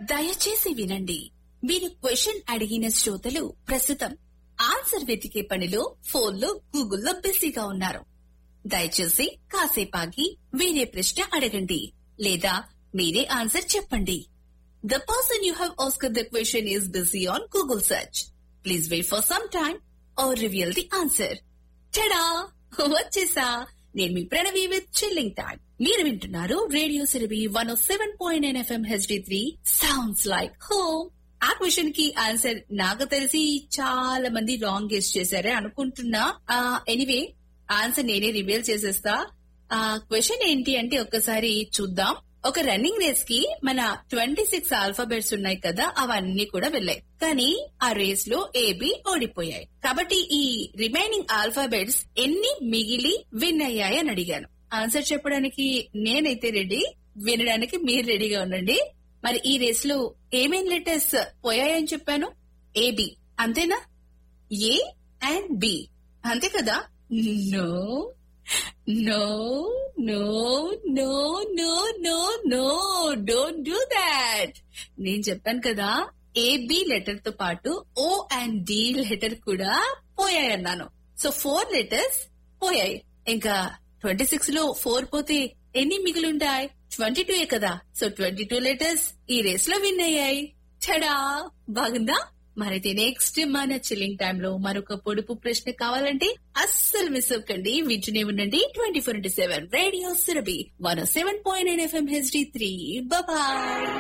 దయచేసి వినండి మీరు క్వశ్చన్ అడిగిన శ్రోతలు ప్రస్తుతం ఆన్సర్ వెతికే పనిలో ఫోన్లో గూగుల్లో బిజీగా ఉన్నారు దయచేసి కాసేపాగి వేరే ప్రశ్న అడగండి లేదా మీరే ఆన్సర్ చెప్పండి the person you have asked the question is busy on Google search please wait for some time or reveal the answer tada వచ్చేసా నేను మీ ప్రణవి విత్ చిల్లింగ్ టైం మీరు వింటున్నారు రేడియో సిరబి one o seven point nine FM HD three sounds like home ఆ question కి answer నాకు తెలిసి చాలా మంది రాంగ్ గెస్ చేశారే అనుకుంటున్నా ఎనీవే ఆన్సర్ నేనే రివీల్ చేసేస్తా ఆ క్వశ్చన్ ఏంటి అంటే ఒక్కసారి చూద్దాం ఒక రన్నింగ్ రేస్ కి మన ట్వంటీ సిక్స్ ఆల్ఫాబెట్స్ ఉన్నాయి కదా అవన్నీ కూడా వెళ్ళాయి కానీ ఆ రేస్ లో ఏబి ఓడిపోయాయి కాబట్టి ఈ రిమైనింగ్ ఆల్ఫాబెట్స్ ఎన్ని మిగిలి విన్ అయ్యాయి అని అడిగాను ఆన్సర్ చెప్పడానికి నేనైతే రెడీ వినడానికి మీరు రెడీగా ఉండండి మరి ఈ రేస్ లో ఏమేం లెటర్స్ పోయాయని చెప్పాను ఏబి అంతేనా ఏ అండ్ బి అంతే కదా no no no no no no no don't do that నేను చెప్పాను కదా ఏబి లెటర్ తో పాటు ఓ అండ్ డి లెటర్ కూడా పోయాయన్నాను సో ఫోర్ లెటర్స్ పోయాయి ఇంకా ట్వంటీ సిక్స్ లో ఫోర్ పోతే ఎన్ని మిగిలింటాయి ట్వంటీ టూ కదా సో ట్వంటీ టూ లెటర్స్ ఈ రేస్ లో విన్ అయ్యాయి చడా బాగుందా మరైతే నెక్స్ట్ మన చిల్లింగ్ టైమ్ లో మరొక పొడుపు ప్రశ్న కావాలంటే అస్సలు మిస్ అవ్వకండి వింటూనే ఉండండి twenty four into seven radio సిరబి one seven point nine FM HD three bye